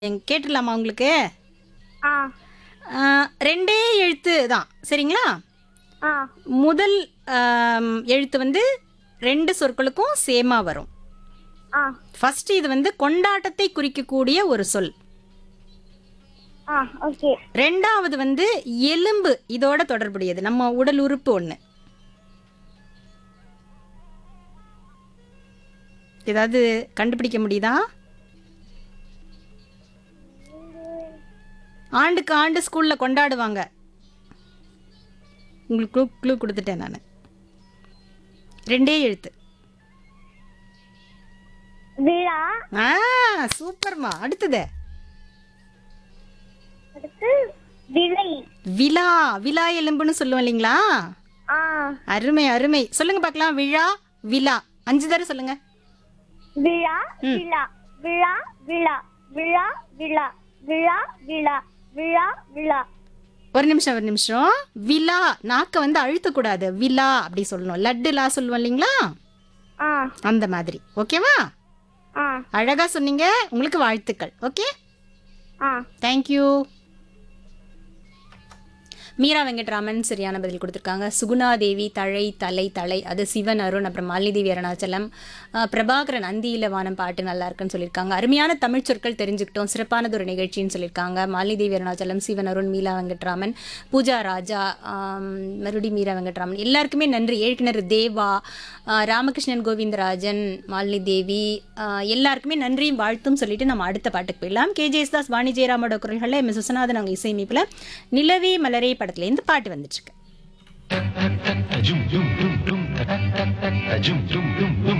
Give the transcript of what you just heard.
எங்க- கேட்டுடலாமா உங்களுக்கு ஆ ஆ, ரெண்டே எழுத்து தான் சரிங்களா ஆ முதல் ஆம், எழுத்து வந்து ரெண்டு சொற்களுக்கும் சேமா வரும் ஆ ஃபர்ஸ்ட் இது வந்து கொண்டாட்டத்தை குறிக்கக்கூடிய ஒரு சொல் ஆ ஓகே ரெண்டாவது வந்து எலும்பு இதோட தொடர்புடையது நம்ம உடல் உறுப்பு ஒன்று ஏதாவது கண்டுபிடிக்க முடியுதா ஆண்டுக்கு ஆண்டு ஸ்கூல்ல கொண்டாடுவாங்க உங்களுக்கு க்ளூ க்ளூ கொடுத்துட்டேன் நான் ரெண்டே எழுத்து விழா ஆ சூப்பர்மா அடுத்தது அடுத்து விலை விழா விழா எலும்புன்னு சொல்லுவோம் இல்லைங்களா ஆ அருமை அருமை சொல்லுங்க பார்க்கலாம் விழா விழா அஞ்சு தடவை சொல்லுங்க விழா விழா விழா விழா விழா விழா விழா விழா விழா விழா ஒரு நிமிஷம் ஒரு நிமிஷம் விழா நாக்க வந்து அழுத்தக்கூடாது விழா அப்படி சொல்லணும் லட்டுலா சொல்லுவோம் இல்லைங்களா ஆ அந்த மாதிரி ஓகேவா ஆ அழகா சொன்னீங்க உங்களுக்கு வாழ்த்துக்கள் ஓகே ஆ தேங்க்யூ மீரா வெங்கட்ராமன் சரியான பதில் கொடுத்துருக்காங்க சுகுணாதேவி தழை தலை தலை அது சிவன் அருண் அப்புறம் மாலிதேவி அருணாச்சலம் அஹ், பிரபாகரன் அந்தியில வானம் பாட்டு நல்லா இருக்குன்னு சொல்லியிருக்காங்க அருமையான தமிழ் சொற்கள் தெரிஞ்சுக்கிட்டோம் சிறப்பானது ஒரு நிகழ்ச்சின்னு சொல்லியிருக்காங்க மாலிதேவி அருணாச்சலம் சிவன் அருண் மீரா வெங்கட்ராமன் பூஜா ராஜா ஆம், மறுபடி மீரா வெங்கட்ராமன் எல்லாருக்குமே நன்றி ஏழ்கிணறு தேவா அஹ், ராமகிருஷ்ணன் கோவிந்தராஜன் மாலினி தேவி அஹ், எல்லாருக்குமே நன்றியும் வாழ்த்தும் சொல்லிட்டு நம்ம அடுத்த பாட்டுக்கு போயிடலாம் கே ஜெயசுதாஸ் வாணி ஜெயராமோட குரல்களில் எம் எஸ் விஸ்வநாதன் அவங்க இசையமைப்பில் நிலவே மலரே படத்துலேருந்து பாட்டு வந்துட்டுருக்கு Jum jum jum jum ta ta ta ta jum jum jum jum